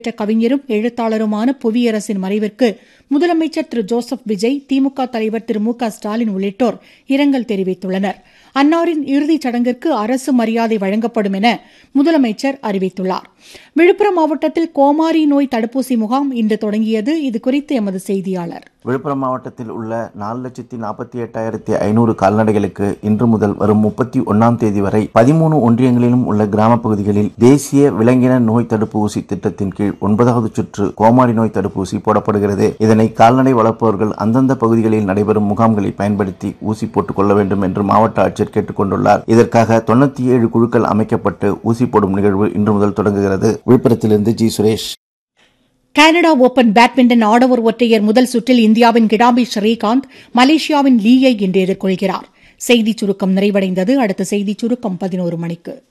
பெற்ற கவிஞரும் எழுத்தாளருமான புவியரசின் மறைவிற்கு முதலமைச்சர் திரு ஜோசப் விஜய் திமுக தலைவர் திரு மு க ஸ்டாலின் உள்ளிட்டோர் இரங்கல் தெரிவித்துள்ளனர் அன்னாரின் இறுதிச் சடங்கிற்கு அரசு மரியாதை வழங்கப்படும் என முதலமைச்சர் அறிவித்துள்ளார் விழுப்புரம் மாவட்டத்தில் கோமாரி நோய் தடுப்பூசி முகாம் இன்று தொடங்கியது இதுகுறித்து எமது செய்தியாளர் விழுப்புரம் மாவட்டத்தில் உள்ள நாலு லட்சத்தி நாற்பத்தி எட்டாயிரத்தி ஐநூறு கால்நடைகளுக்கு இன்று முதல் வரும் முப்பத்தி ஒன்னாம் தேதி வரை பதிமூணு ஒன்றியங்களிலும் உள்ள கிராம பகுதிகளில் தேசிய விலங்கின நோய் தடுப்பு ஊசி திட்டத்தின் கீழ் ஒன்பதாவது சுற்று கோமாரி நோய் தடுப்பூசி போடப்படுகிறது இதனை கால்நடை வளர்ப்பவர்கள் அந்தந்த பகுதிகளில் நடைபெறும் முகாம்களை பயன்படுத்தி ஊசி போட்டுக் கொள்ள வேண்டும் என்று மாவட்ட ஆட்சியர் கேட்டுக் கொண்டுள்ளார் இதற்காக தொண்ணூத்தி ஏழு குழுக்கள் அமைக்கப்பட்டு ஊசி போடும் நிகழ்வு இன்று முதல் தொடங்குகிறது விழுப்புரத்திலிருந்து G Suresh Canada open badminton ஆடவர் ஒற்றையர் முதல் சுற்றில் இந்தியாவின் கிடாம்பி ஸ்ரீகாந்த் மலேசியாவின் லீயை இன்று எதிர்கொள்கிறார் செய்திச் சுருக்கம் நிறைவடைந்தது அடுத்த செய்திச் சுருக்கம் பதினோரு மணிக்கு